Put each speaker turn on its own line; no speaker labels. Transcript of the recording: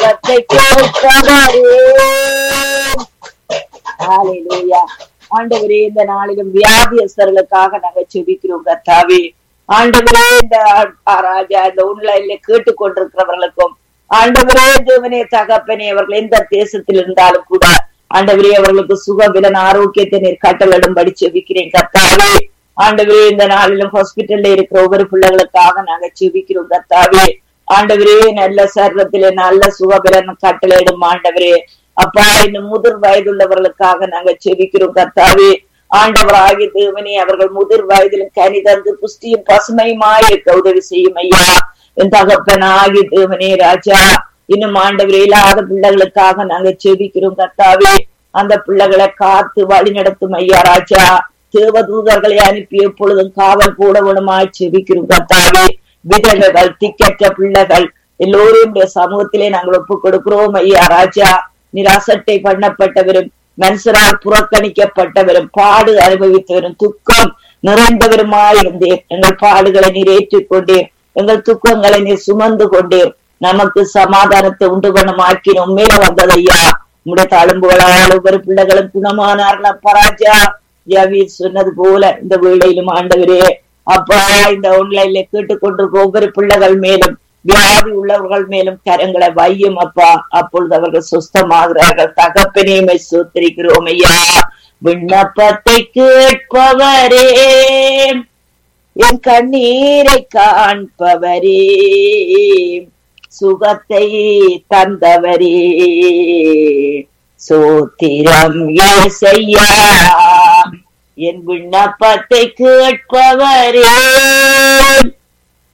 விண்ணப்பத்தை கேட்பவரே ஹalleluya ஆண்டவரே இந்த நாளிலும் வியாதியஸ்தர்களுக்காக நாங்க செபிக்கிறோம் கர்த்தாவே ஆண்டவரே இந்த ஆ- ராஜா இந்த உண்மையில கேட்டுக்கொண்டிருக்கிறவர்களுக்கும் ஆண்டவரே தேவனே தகப்பனே அவர்கள் எந்த தேசத்தில் இருந்தாலும் கூட ஆண்டவரே அவர்களுக்கு சுகவிலன் ஆரோக்கியத்தை நீர் கட்டளிடும்படி செபிக்கிறேன் கர்த்தாவே ஆண்டவரே இந்த நாளிலும் ஹாஸ்பிட்டல்ல இருக்கிற ஒவ்வொரு பிள்ளைகளுக்காக நாங்க செபிக்கிறோம் கர்த்தாவே ஆண்டவரே நல்ல சர்வத்திலே நல்ல சுகபலன் கட்டளையிடும் ஆண்டவரே அப்பா இன்னும் முதிர் வயதுள்ளவர்களுக்காக நாங்க செபிக்கிறோம் கர்த்தாவே ஆண்டவராகிய தேவனே அவர்கள் முதிர் வயதிலும் கனி தந்து புஷ்டியும் பசுமையுமாய் இருக்க உதவி செய்யும் ஐயா என் தகப்பனாகிய தேவனே ராஜா இன்னும் ஆண்டவரே இல்லாத பிள்ளைகளுக்காக நாங்க செபிக்கிறோம் கர்த்தாவே அந்த பிள்ளைகளை காத்து வழி நடத்தும் ஐயா ராஜா தேவதூதர்களை அனுப்பி எப்பொழுதும் காவல் போடவனுமாய் செபிக்கிறோம் கர்த்தாவே விதவைகள் திக்கற்ற பிள்ளைகள் எல்லோரும் உடைய சமூகத்திலே நாங்கள் ஒப்புக் கொடுக்கிறோம் ஐயா ராஜா நிராசட்டை பண்ணப்பட்டவரும் மனுஷரால் புறக்கணிக்கப்பட்டவரும் பாடு அனுபவித்தவரும் துக்கம் நிறைந்தவருமாயிருந்தேன் எங்கள் பாடுகளை நீர் ஏற்றுக்கொண்டேன் எங்கள் துக்கங்களை நீர் சுமந்து கொண்டேன் நமக்கு சமாதானத்தை உண்டு பண்ணமாக்கின உண்மையில வந்ததையா உங்களுடைய தழும்புகளால் ஒவ்வொரு பிள்ளைகளும் குணமானார்களா பராஜா ஜாவீர் சொன்னது போல இந்த வேளையிலும் ஆண்டவரே அப்பா இந்த ஆன்லைன்ல கேட்டுக்கொண்டிருக்க ஒவ்வொரு பிள்ளைகள் மேலும் வியாதி உள்ளவர்கள் மேலும் கரங்களை வையும் அப்பா அப்பொழுது அவர்கள் சுஸ்தமாகிறார்கள் தகப்பனேமை சூத்திரிக்கிறோம் ஐயா விண்ணப்பத்தை கேட்பவரே என் கண்ணீரை காண்பவரே சுகத்தை தந்தவரே சோத்திரம் ஏசையா என் விண்ணப்பத்தை கேட்பவரே